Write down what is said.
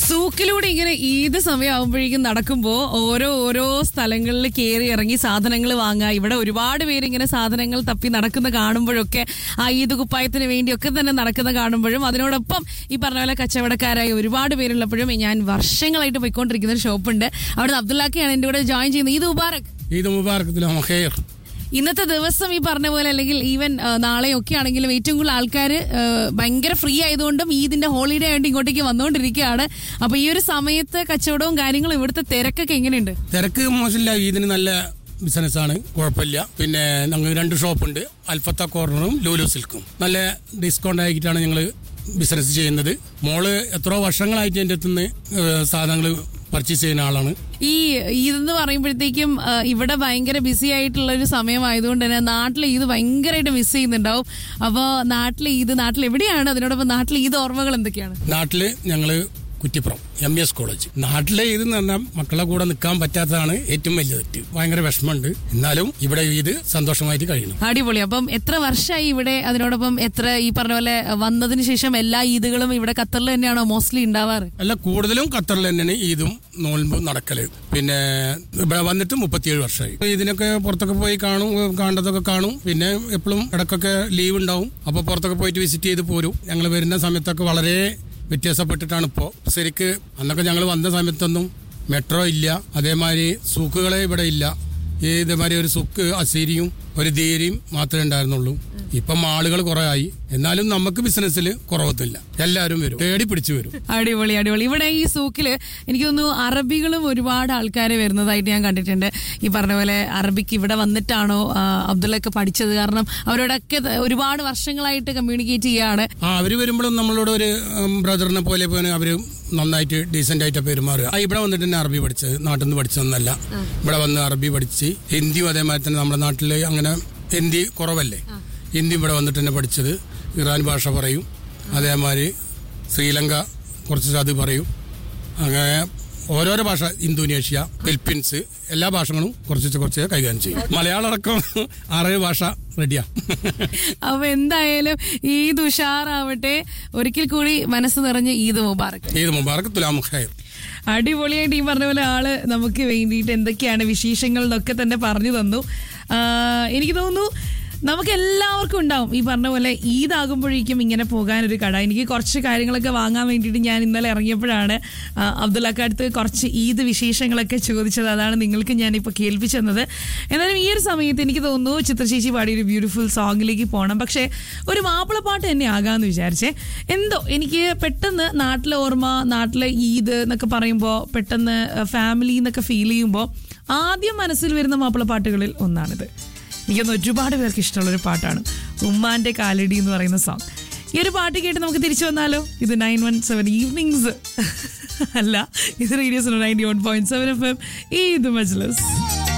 സൂക്കിലൂടെ ഇങ്ങനെ ഈദ് സമയമാകുമ്പോഴേക്കും നടക്കുമ്പോൾ ഓരോ ഓരോ സ്ഥലങ്ങളിൽ കയറി ഇറങ്ങി സാധനങ്ങൾ വാങ്ങുക ഇവിടെ ഒരുപാട് പേര് ഇങ്ങനെ സാധനങ്ങൾ തപ്പി നടക്കുന്ന കാണുമ്പോഴൊക്കെ ആ ഈദ് കുപ്പായത്തിന് വേണ്ടിയൊക്കെ തന്നെ നടക്കുന്ന കാണുമ്പോഴും അതിനോടൊപ്പം ഈ പറഞ്ഞ പോലെ കച്ചവടക്കാരായ ഒരുപാട് പേരുള്ളപ്പോഴും ഞാൻ വർഷങ്ങളായിട്ട് പോയിക്കൊണ്ടിരിക്കുന്ന ഒരു ഷോപ്പുണ്ട് അവിടെ അബ്ദുല്ലാക്കിയാണ് എൻ്റെ കൂടെ ജോയിൻ ചെയ്യുന്നത് ഈദ് മുബാറക് ഈദ് മുബാറക്കത്തിലും ഹെയർ ഇന്നത്തെ ദിവസം ഈ പറഞ്ഞ പോലെ അല്ലെങ്കിൽ ഈവൻ നാളെയൊക്കെ ആണെങ്കിലും ഏറ്റവും കൂടുതൽ ആൾക്കാർ ഭയങ്കര ഫ്രീ ആയതുകൊണ്ടും ഈദിന്റെ ഹോളിഡേ ആയിട്ട് ഇങ്ങോട്ടേക്ക് വന്നുകൊണ്ടിരിക്കുകയാണ് അപ്പൊ ഈ ഒരു സമയത്ത് കച്ചവടവും കാര്യങ്ങളും ഇവിടുത്തെ തിരക്കൊക്കെ എങ്ങനെയുണ്ട് തിരക്ക് മോശമില്ല ഈദിന് നല്ല ബിസിനസ്സാണ് കുഴപ്പമില്ല പിന്നെ ഞങ്ങൾ രണ്ട് ഷോപ്പുണ്ട് അൽഫത്ത കോർണറും ലൂലു സിൽക്കും നല്ല ഡിസ്കൗണ്ട് ആക്കിയിട്ടാണ് ഞങ്ങൾ ബിസിനസ് ചെയ്യുന്നത് മോള് എത്രയോ വർഷങ്ങളായിട്ട് എൻ്റെ അടുത്തുനിന്ന് സാധനങ്ങൾ പർച്ചേസ് ചെയ്യുന്ന ആളാണ് ഈ ഈദെന്ന് പറയുമ്പോഴത്തേക്കും ആ, ഇവിടെ ഭയങ്കര ബിസി ആയിട്ടുള്ള ഒരു സമയമായതുകൊണ്ട് തന്നെ നാട്ടിൽ ഈദ് ഭയങ്കരമായിട്ട് മിസ് ചെയ്യുന്നുണ്ടാവും അപ്പോൾ നാട്ടിലെ ഈദ് നാട്ടിൽ എവിടെയാണ് അതിനോടൊപ്പം നാട്ടിലെ ഈദ് ഓർമ്മകൾ എന്തൊക്കെയാണ് നാട്ടില് ഞങ്ങള് കുറ്റിപ്പുറം എം എസ് കോളേജ് നാട്ടിലെ ഇത് എന്ന് പറഞ്ഞാൽ മക്കളെ കൂടെ നിൽക്കാൻ പറ്റാത്തതാണ് ഏറ്റവും വലിയ തെറ്റ് ഭയങ്കര വിഷമമുണ്ട് എന്നാലും ഇവിടെ ഇത് സന്തോഷമായിട്ട് കഴിയണം അടിപൊളി അപ്പം എത്ര വർഷമായി ഇവിടെ അതിനോടൊപ്പം എത്ര ഈ പറഞ്ഞ പോലെ വന്നതിന് ശേഷം എല്ലാ ഈദുകളും ഇവിടെ ഖത്തറിൽ തന്നെയാണോ മോസ്റ്റ്ലി ഉണ്ടാവാറ് അല്ല കൂടുതലും ഖത്തറിൽ തന്നെയാണ് ഈദും നോൽമ്പും നടക്കല് പിന്നെ ഇവിടെ വന്നിട്ട് മുപ്പത്തിയേഴ് വർഷമായി ഇതിനൊക്കെ പുറത്തൊക്കെ പോയി കാണും കാണേണ്ടതൊക്കെ കാണും പിന്നെ എപ്പോഴും ഇടയ്ക്കൊക്കെ ലീവ് ഉണ്ടാവും അപ്പോൾ പുറത്തൊക്കെ പോയിട്ട് വിസിറ്റ് ചെയ്ത് പോരും ഞങ്ങൾ വരുന്ന സമയത്തൊക്കെ വളരെ വ്യത്യാസപ്പെട്ടിട്ടാണ് ഇപ്പോൾ ശരിക്ക് അന്നൊക്കെ ഞങ്ങൾ വന്ന സമയത്തൊന്നും മെട്രോ ഇല്ല അതേമാതിരി സൂക്കുകളെ ഇവിടെ ഇല്ല ഈ ഇതേമാതിരി ഒരു സുക്ക് അസീരിയും ഒരു ധീരിയും മാത്രമേ ഉണ്ടായിരുന്നുള്ളൂ ഇപ്പം ആളുകൾ കുറെ ആയി എന്നാലും നമുക്ക് ബിസിനസ്സിൽ കുറവത്തില്ല എല്ലാവരും വരും തേടി പിടിച്ചു വരും അടിപൊളി അടിപൊളി ഇവിടെ ഈ സൂക്കില് എനിക്ക് തോന്നുന്നു അറബികളും ഒരുപാട് ആൾക്കാർ വരുന്നതായിട്ട് ഞാൻ കണ്ടിട്ടുണ്ട് ഈ പറഞ്ഞ പോലെ അറബിക്ക് ഇവിടെ വന്നിട്ടാണോ ആ, അബ്ദുള്ളൊക്കെ പഠിച്ചത് കാരണം അവരോടൊക്കെ ത- ഒരുപാട് വർഷങ്ങളായിട്ട് കമ്മ്യൂണിക്കേറ്റ് ചെയ്യാണ് ആ അവര് വരുമ്പോഴും നമ്മളോട് ഒരു ബ്രദറിനെ പോലെ പോലെ അവര് നന്നായിട്ട് ഡീസെന്റ് ആയിട്ട് പെരുമാറുക ആ, ഇവിടെ വന്നിട്ട് തന്നെ അറബി പഠിച്ചത് നാട്ടിൽ നിന്ന് പഠിച്ചതൊന്നല്ല ഇവിടെ വന്ന് അറബി പഠിച്ച് ഹിന്ദിയും അതേമാതിരി തന്നെ നമ്മുടെ നാട്ടിൽ അങ്ങനെ ഹിന്ദി കുറവല്ലേ ഹിന്ദി ഇവിടെ വന്നിട്ട് തന്നെ പഠിച്ചത് ഇറാൻ ഭാഷ പറയും അതേമാതിരി ശ്രീലങ്ക കുറച്ച് അത് പറയും അങ്ങനെ ഓരോരോ ഭാഷ ഇന്തോനേഷ്യ ഫിലിപ്പീൻസ് എല്ലാ ഭാഷകളും കുറച്ച് കുറച്ച് കൈകാര്യം ചെയ്യും മലയാളം അടക്കം ആറേഴ് ഭാഷ റെഡിയാ അപ്പൊ എന്തായാലും ഈദ് ഉഷാറാവട്ടെ ഒരിക്കൽ കൂടി മനസ്സ് നിറഞ്ഞ് ഈദ് മുബാറക് ഈദ് മുബാറക് തുലാം ഖൈർ അടിപൊളിയായിട്ട് ഈ പറഞ്ഞ പോലെ ആള് നമുക്ക് വേണ്ടിയിട്ട് എന്തൊക്കെയാണ് വിശേഷങ്ങൾ എന്നൊക്കെ തന്നെ പറഞ്ഞു തന്നു ആ, എനിക്ക് തോന്നുന്നു നമുക്ക് എല്ലാവർക്കും ഉണ്ടാവും ഈ പറഞ്ഞ പോലെ ഈദാകുമ്പോഴേക്കും ഇങ്ങനെ പോകാൻ ഒരു കട എനിക്ക് കുറച്ച് കാര്യങ്ങളൊക്കെ വാങ്ങാൻ വേണ്ടിയിട്ട് ഞാൻ ഇന്നലെ ഇറങ്ങിയപ്പോഴാണ് ആ, അബ്ദുള്ളക്ക് അടുത്ത് കുറച്ച് ഈദ് വിശേഷങ്ങളൊക്കെ ചോദിച്ചത് അതാണ് നിങ്ങൾക്ക് ഞാനിപ്പോൾ കേൾപ്പിച്ചു തന്നത് എന്നാലും ഈ ഒരു സമയത്ത് എനിക്ക് തോന്നുന്നു ചിത്രശേഷി പാടിയ ഒരു ബ്യൂട്ടിഫുൾ സോങ്ങിലേക്ക് പോകണം പക്ഷേ ഒരു മാപ്പിളപ്പാട്ട് തന്നെ ആകാമെന്ന് വിചാരിച്ചേ എന്തോ എനിക്ക് പെട്ടെന്ന് നാട്ടിലെ ഓർമ്മ നാട്ടിലെ ഈദ് എന്നൊക്കെ പറയുമ്പോൾ പെട്ടെന്ന് ഫാമിലി എന്നൊക്കെ ഫീൽ ചെയ്യുമ്പോൾ ആദ്യം മനസ്സിൽ വരുന്ന മാപ്പിളപ്പാട്ടുകളിൽ ഒന്നാണിത് എനിക്കൊന്ന് ഒരുപാട് പേർക്ക് ഇഷ്ടമുള്ള ഒരു പാട്ടാണ് ഉമ്മാന്റെ കാലടി എന്ന് പറയുന്ന സോങ് ഈ ഒരു പാട്ട് കേട്ട് നമുക്ക് തിരിച്ചു വന്നാലോ ഇത് നയൻ വൺ സെവൻ ഈവനിങ്സ് അല്ല ഇത് radios ninety one point seven F M ഈ ഇത് മജ്ലസ്